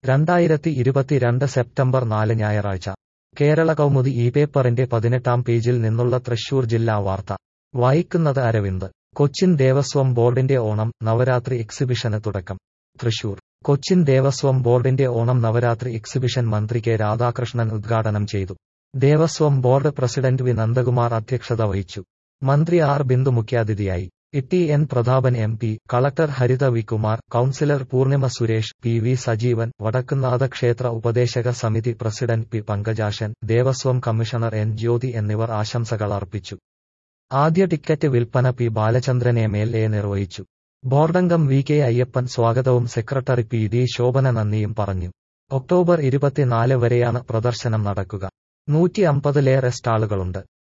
രണ്ടായിരത്തി ഇരുപത്തിരണ്ട് സെപ്റ്റംബർ നാല് ഞായറാഴ്ച കേരള കൗമുദി ഈ പേപ്പറിന്റെ പതിനെട്ടാം പേജിൽ നിന്നുള്ള തൃശൂർ ജില്ലാ വാർത്ത വായിക്കുന്നത് അരവിന്ദ് കൊച്ചിൻ ദേവസ്വം ബോർഡിന്റെ ഓണം നവരാത്രി എക്സിബിഷന് തുടക്കം തൃശൂർ കൊച്ചിൻ ദേവസ്വം ബോർഡിന്റെ ഓണം നവരാത്രി എക്സിബിഷൻ മന്ത്രി കെ രാധാകൃഷ്ണൻ ഉദ്ഘാടനം ചെയ്തു Devaswom board president V Nandakumar അധ്യക്ഷത വഹിച്ചു മന്ത്രി ആർ ബിന്ദു മുഖ്യാതിഥിയായി T N Prathapan M P collector Haritha V Kumar councillor Poornima Suresh P V Sajeevan Vadakkunnatha ക്ഷേത്ര ഉപദേശക സമിതി president P Pankajakshan Devaswom commissioner N Jyothi എന്നിവർ ആശംസകൾ അർപ്പിച്ചു ആദ്യ ടിക്കറ്റ് വിൽപ്പന P Balachandran M L A നിർവഹിച്ചു ബോർഡംഗം വി കെ അയ്യപ്പൻ സ്വാഗതവും സെക്രട്ടറി പി ഡി ശോഭന നന്ദിയും പറഞ്ഞു ഒക്ടോബർ ഇരുപത്തിനാല് വരെയാണ് പ്രദർശനം നടക്കുക നൂറ്റി അമ്പതിലേറെ സ്റ്റാളുകളുണ്ട്